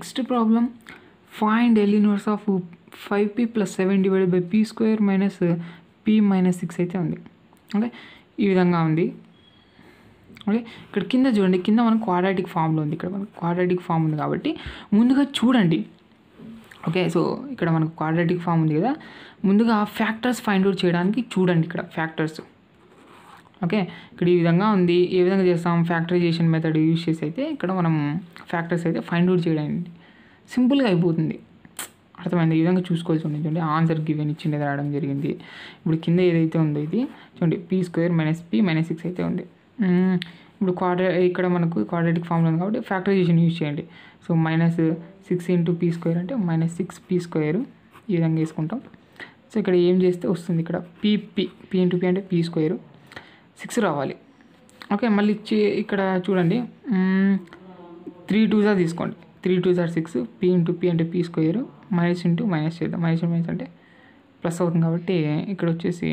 Next problem find L inverse of five P plus seven divided by P square minus P minus six అయితే ఉంది okay ఈ విధంగా ఉంది okay ఇక్కడ కింద చూడండి కింద మనం క్వాడ్రాటిక్ ఫామ్లో ఉంది ఇక్కడ మనకు క్వాడ్రాటిక్ ఫామ్ ఉంది కాబట్టి ముందుగా చూడండి ఓకే సో ఇక్కడ మనకు క్వాడ్రాటిక్ ఫామ్ ఉంది కదా ముందుగా ఫ్యాక్టర్స్ ఫైండ్ అవుట్ చేయడానికి చూడండి ఇక్కడ ఫ్యాక్టర్స్ ఓకే ఇక్కడ ఈ విధంగా ఉంది ఏ విధంగా చేస్తాం ఫ్యాక్టరైజేషన్ మెథడ్ యూజ్ చేసి అయితే ఇక్కడ మనం ఫ్యాక్టర్స్ అయితే ఫైండ్ అవుట్ చేయడానికి సింపుల్గా అయిపోతుంది అర్థమైంది ఈ విధంగా చూసుకోవాల్సి ఉంది చూడండి ఆన్సర్ గివెన్ ఇచ్చింది రావడం జరిగింది ఇప్పుడు కింద ఏదైతే ఉందో ఇది చూడండి P square minus P minus six అయితే ఉంది మ్మ్. ఇప్పుడు క్వాడ్రా ఇక్కడ మనకు క్వాడ్రాటిక్ ఫామ్లో ఉంది కాబట్టి ఫ్యాక్టరైజేషన్ యూజ్ చేయండి so minus six into P square అంటే మైనస్ సిక్స్ పీ స్క్వేర్ ఈ విధంగా వేసుకుంటాం సో ఇక్కడ ఏం చేస్తే వస్తుంది ఇక్కడ P P P into P అంటే పీ స్క్వేర్ సిక్స్ రావాలి ఓకే మళ్ళీ ఇచ్చి ఇక్కడ చూడండి త్రీ టూ సార్ తీసుకోండి three two sir six P into P అంటే P square minus into minus చేద్దాం మైనస్ మైనస్ అంటే ప్లస్ అవుతుంది కాబట్టి ఇక్కడ వచ్చేసి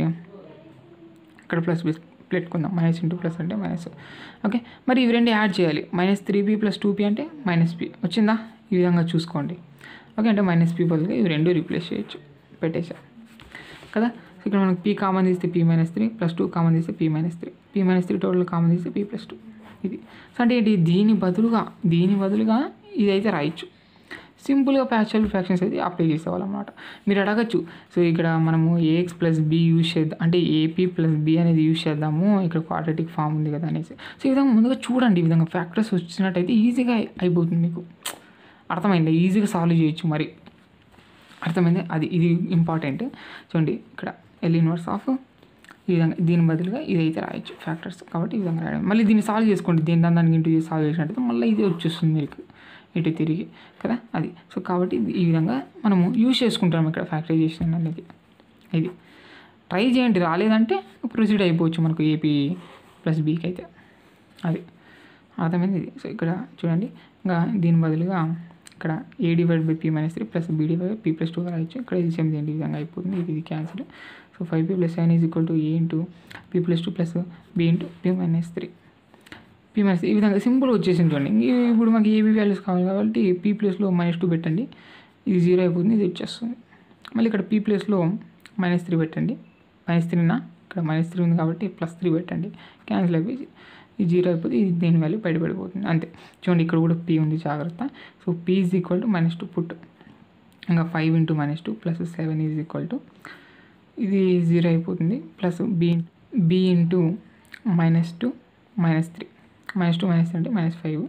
ఇక్కడ ప్లస్ పెట్టుకుందాం మైనస్ ఇంటూ ప్లస్ అంటే మైనస్ ఓకే మరి ఇవి రెండు యాడ్ చేయాలి minus three P plus two P అంటే మైనస్ పీ వచ్చిందా ఈ విధంగా చూసుకోండి ఓకే అంటే మైనస్ పీ బదులుగా ఇవి రెండు రీప్లేస్ చేయొచ్చు పెట్టేసా కదా సో ఇక్కడ మనకి పీ కామన్ తీస్తే P minus three plus two common తీస్తే P minus three P minus three total common తీస్తే పీ ప్లస్ టూ ఇది సో అంటే ఏంటి దీని బదులుగా దీని బదులుగా ఇదైతే రాయొచ్చు సింపుల్గా ప్యాచువల్ ఫ్రాక్షన్స్ అయితే అప్లై చేసేవాళ్ళం అనమాట మీరు అడగచ్చు సో ఇక్కడ మనము ఏఎక్స్ ప్లస్ బి యూజ్ చేద్దాం అంటే ఏపీ ప్లస్ బి అనేది యూజ్ చేద్దాము ఇక్కడ క్వాడ్రటిక్ ఫామ్ ఉంది కదా అనేసి సో ఈ విధంగా ముందుగా చూడండి ఈ విధంగా ఫ్యాక్టర్స్ వచ్చినట్టయితే ఈజీగా అయిపోతుంది మీకు అర్థమైంది ఈజీగా సాల్వ్ చేయొచ్చు మరి అర్థమైంది అది ఇది ఇంపార్టెంట్ చూడండి ఇక్కడ ఎల్ ఇన్వర్స్ ఆఫ్ ఈ విధంగా దీని బదులుగా ఇదైతే రాయొచ్చు ఫ్యాక్టర్స్ కాబట్టి ఈ విధంగా రాయడం మళ్ళీ దీన్ని సాల్వ్ చేసుకోండి దీని దాని దానికి ఇంటూ సాల్వ్ చేసినట్టయితే మళ్ళీ ఇది వచ్చేస్తుంది మీకు ఇటు తిరిగి కదా అది సో కాబట్టి ఇది ఈ విధంగా మనము యూజ్ చేసుకుంటాం ఇక్కడ ఫ్యాక్టరైజేషన్ అనేది ఇది ట్రై చేయండి రాలేదంటే ప్రొసీడ్ అయిపోవచ్చు మనకు ఏపీ ప్లస్ బీకి అయితే అది అర్థమైంది ఇది సో ఇక్కడ చూడండి ఇంకా దీని బదులుగా ఇక్కడ A divide by P minus three plus B divide P plus two రాయొచ్చు ఇక్కడ ఇది సేమ్ చేయండి ఈ విధంగా అయిపోతుంది ఇది ఇది cancel so five P plus seven is equal to A into P plus two plus B into P minus three P minus ఈ విధంగా సింపుల్ వచ్చేసింది చూడండి ఇంక ఇప్పుడు మాకు ఏబీ వాల్యూస్ కావాలి కాబట్టి పీ ప్లస్లో మైనస్ టూ పెట్టండి ఇది జీరో అయిపోతుంది ఇది వచ్చేస్తుంది మళ్ళీ ఇక్కడ పీ ప్లస్లో మైనస్ త్రీ పెట్టండి మైనస్ త్రీనా ఇక్కడ మైనస్ త్రీ ఉంది కాబట్టి ప్లస్ త్రీ పెట్టండి క్యాన్సిల్ అయిపోయి ఈ జీరో అయిపోతే ఇది దేని వాల్యూ బయటపడిపోతుంది అంతే చూడండి ఇక్కడ కూడా పీ ఉంది జాగ్రత్త so P is equal to minus two put ఇంకా five into minus two plus seven is equal to ఇది జీరో అయిపోతుంది plus B B into minus two minus three minus two minus three అంటే minus five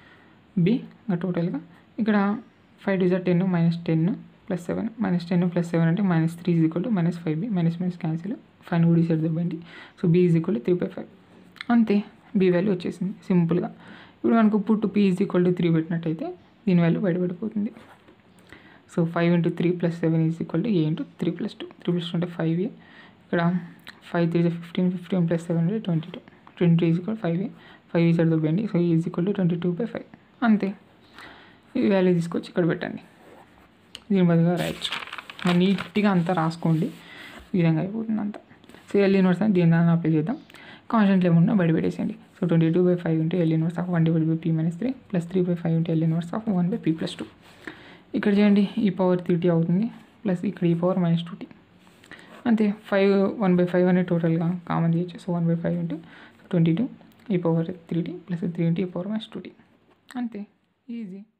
B ఇంకా టోటల్గా ఇక్కడ five two జా ten minus ten plus seven minus ten plus seven అంటే minus three is equal to minus five B minus minus cancel five కూడా side దెబ్బండి so B is equal to three by five అంతే B value వచ్చేసింది సింపుల్గా ఇప్పుడు మనకు put P is equal to three పెట్టినట్టయితే దీని వాల్యూ బయటపడిపోతుంది so five into three plus seven is equal to A into three plus two three plus two అంటే five A ఇక్కడ five three fifteen fifteen plus seven అంటే twenty two twenty two is equal five A five ఈ side దొబ్బండి so is equal to twenty two by five అంతే ఈ value తీసుకొచ్చి ఇక్కడ పెట్టండి దీని బదులుగా రాయొచ్చు నీట్గా అంతా రాసుకోండి ఈ విధంగా అయిపోతుంది అంతా సో ఎల్ ఇన్వర్స్ అని దీని దాన్ని అప్లై చేద్దాం కాన్స్టెంట్ ఏమన్నా బయట పెట్టేసేయండి so twenty two by five into L inverse of one divide by P minus three plus three by five into L inverse of one by P plus two ఇక్కడ చేయండి e power three T అవుతుంది plus ఇక్కడ e power minus two T అంతే five one by five అనేది టోటల్గా common చేయొచ్చు so one by five into twenty two e power three T plus three into ఈ power minus two T అంతే easy